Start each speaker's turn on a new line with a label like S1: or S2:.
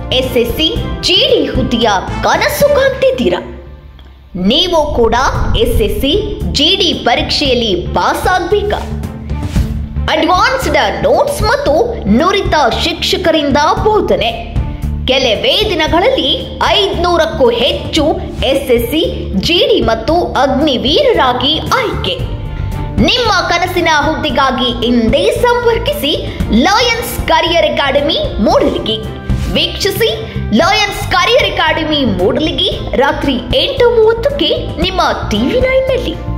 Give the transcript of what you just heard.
S1: SSC ಜಿಡಿ ಹುದ್ದೆಯ ಕನಸು ಕಾಣ್ತಿದ್ದೀರಾ ನೀವು ಕೂಡ ಎಸ್ಎಸ್ಸಿ ಜಿಡಿ ಪರೀಕ್ಷೆಯಲ್ಲಿ ಪಾಸ್ ಆಗ್ಬೇಕಾ ಅಡ್ವಾನ್ಸ್ಡ್ ನೋಟ್ಸ್ ಮತ್ತು ನುರಿತ ಶಿಕ್ಷಕರಿಂದ ಬೋಧನೆ ಕೆಲವೇ ದಿನಗಳಲ್ಲಿ ಐದ್ನೂರಕ್ಕೂ ಹೆಚ್ಚು ಎಸ್ಎಸ್ಸಿ ಜಿಡಿ ಮತ್ತು ಅಗ್ನಿವೀರರಾಗಿ ಆಯ್ಕೆ ನಿಮ್ಮ ಕನಸಿನ ಹುದ್ದೆಗಾಗಿ ಇಂದೇ ಸಂಪರ್ಕಿಸಿ ಲಯನ್ಸ್ ಕರಿಯರ್ ಅಕಾಡೆಮಿ ಮೂಡಲಿಗಿ ವೀಕ್ಷಿಸಿ ಲಯನ್ಸ್ ಕರಿಯರ್ ಅಕಾಡೆಮಿ ಮೂಡಲಿಗಿ ರಾತ್ರಿ ಎಂಟು ಮೂವತ್ತಕ್ಕೆ ನಿಮ್ಮ ಟಿವಿ ನೈನ್ನಲ್ಲಿ